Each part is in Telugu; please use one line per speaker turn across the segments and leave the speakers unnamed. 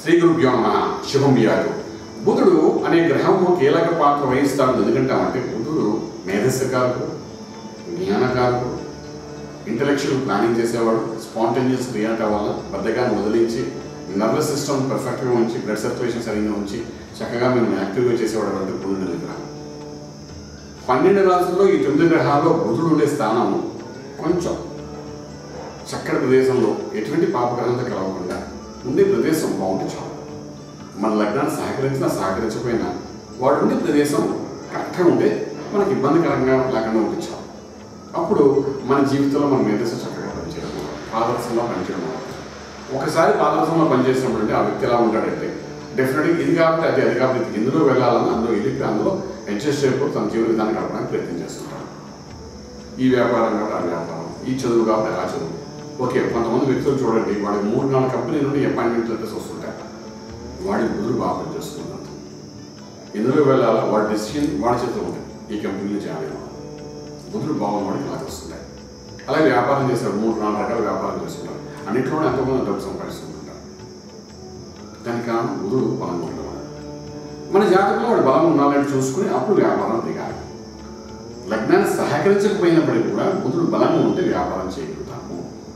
శ్రీ గురుభ్యో నమ శుభం వ్యాధు బుధుడు అనే గ్రహము కీలక పాత్ర వహిస్తాడు ఎందుకంటామంటే బుధుడు మేధస్సకారకుడు జ్ఞానకారకుడు ఇంటలెక్చువల్ ప్లానింగ్ చేసేవాడు స్పాంటేనియస్ రియాక్ట్ అవ్వాలి బద్దగాన్ని వదిలించి నర్వస్ సిస్టమ్ పర్ఫెక్ట్గా ఉంచి బ్లడ్ సర్క్యులేషన్ సరిగ్గా ఉంచి చక్కగా మేము యాక్టివ్గా చేసేవాడు అంటే బుధుడు అనే గ్రహం పన్నెండు రాసుల్లో ఈ తొమ్మిది గ్రహాల్లో బుధుడు ఉండే స్థానం కొంచెం చక్కటి ప్రదేశంలో ఎటువంటి పాపగ్రహంతో కలవకుండా ఉండే ప్రదేశం బాగుంటే చాలు మన లగ్నాన్ని సహకరించినా సహకరించకపోయినా వాడు ఉండే ప్రదేశం కరెక్ట్గా ఉంటే మనకి ఇబ్బందికరంగా లేకుండా ఉంటే చాలు అప్పుడు మన జీవితంలో మన మేధస్సు చక్కగా పనిచేయడం ఆదర్శంలో పనిచేయడం ఒకసారి ఆదర్శంలో పనిచేసినప్పుడు అంటే ఆ వ్యక్తి ఎలా ఉంటాడంటే డెఫినెట్గా ఇది కాబట్టి అది అది కాబట్టి ఇది ఎందులో వెళ్ళాలని అందులో వెళ్ళి అందులో అడ్జస్ట్ అయిపోయి తన జీవన విధానం గడపడానికి ప్రయత్నం చేస్తుంటాడు ఈ వ్యాపారం కాబట్టి ఆ వ్యాపారం ఈ చదువు కాబట్టి ఆ చదువు ఓకే కొంతమంది వ్యక్తులు చూడండి వాడికి మూడు నాలుగు కంపెనీ నుండి అపాయింట్మెంట్ లెటర్స్ వస్తుంటాయి వాడి బుద్ధులు బాగా పనిచేస్తున్నారు ఎందులో వెళ్ళాలా వాడి డెసిషన్ వాడి చేతిలో ఉంటుంది ఈ కంపెనీలో జాయిన్ అవ్వాలి బుద్ధులు బాగున్న వాడికి ఇలాగ వస్తున్నాయి అలాగే వ్యాపారం చేస్తారు మూడు నాలుగు రకాల వ్యాపారం చేస్తుంటారు అన్నింటిలోనే ఎంతోమంది డబ్బు సంపాదిస్తుంటారు దానికి కారణం బుధుడు బలంగా ఉండడం మన జాతకంలో వాడు బలం ఉన్నాలని చూసుకుని అప్పుడు వ్యాపారం దిగాలి లగ్నాన్ని సహకరించకపోయినప్పటికీ కూడా బుధుడు బలంగా ఉంటే వ్యాపారం చేయగలుగుతాము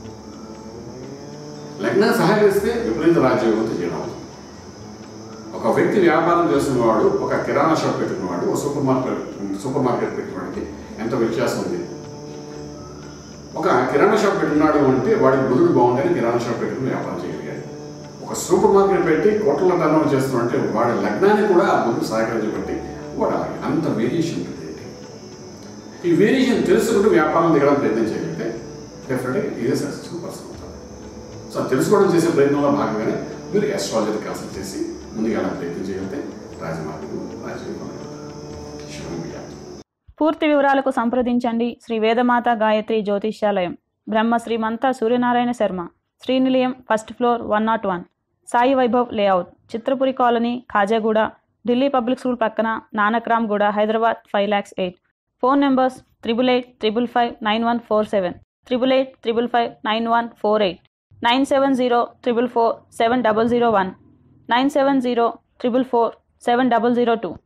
లగ్నాన్ని సహకరిస్తే విపరీత రాజ్యోగంతో చేయడం అవుతుంది ఒక వ్యక్తి వ్యాపారం చేస్తున్నవాడు ఒక కిరాణా షాప్ పెట్టుకున్నవాడు ఒక సూపర్ మార్కెట్ సూపర్ మార్కెట్ పెట్టినవాడికి ఎంత వ్యత్యాసం ఉంది ఒక కిరాణా షాప్ పెట్టుకున్నాడు అంటే వాడికి బుధుడు బాగుందని కిరాణా షాప్ పెట్టుకుని వ్యాపారం చేయగలిగాడు ఒక సూపర్ మార్కెట్ పెట్టి కోట్ల టర్న్ చేస్తున్నాడంటే వాడి లగ్నాన్ని కూడా ఆ బుధుడు సహకరించబట్టి వాడు అలాగే అంత వేరియేషన్ ఉంటుంది ఈ వేరియేషన్ తెలుసుకుంటూ వ్యాపారం దిగడం ప్రయత్నం చేయగలిగితే డెఫినెట్గా ఇదే సక్సెస్ఫుల్ పర్సన్ అవుతారు సో తెలుసుకోవడం చేసే ప్రయత్నంలో భాగంగానే మీరు అస్ట్రాలజీని కన్సల్ట్ చేసి ముందుగా ప్రయత్నం చేయగలిగితే రాజమార్గం రాజకీయ శివం విజయాలు
పూర్తి వివరాలకు సంప్రదించండి Shri Vedamata Gayatri Jyotishyalayam Brahma Srimantha Suryanarayana Sharma Srinilayam first floor one naught one Sai Vaibhav layout Chitrapuri colony Khajaguda Delhi public school పక్కన Nanakramguda Hyderabad five lakhs eight phone numbers triple eight triple five nine one four seven triple eight triple five nine one four eight nine seven zero triple four seven double zero one nine seven zero triple four seven double zero two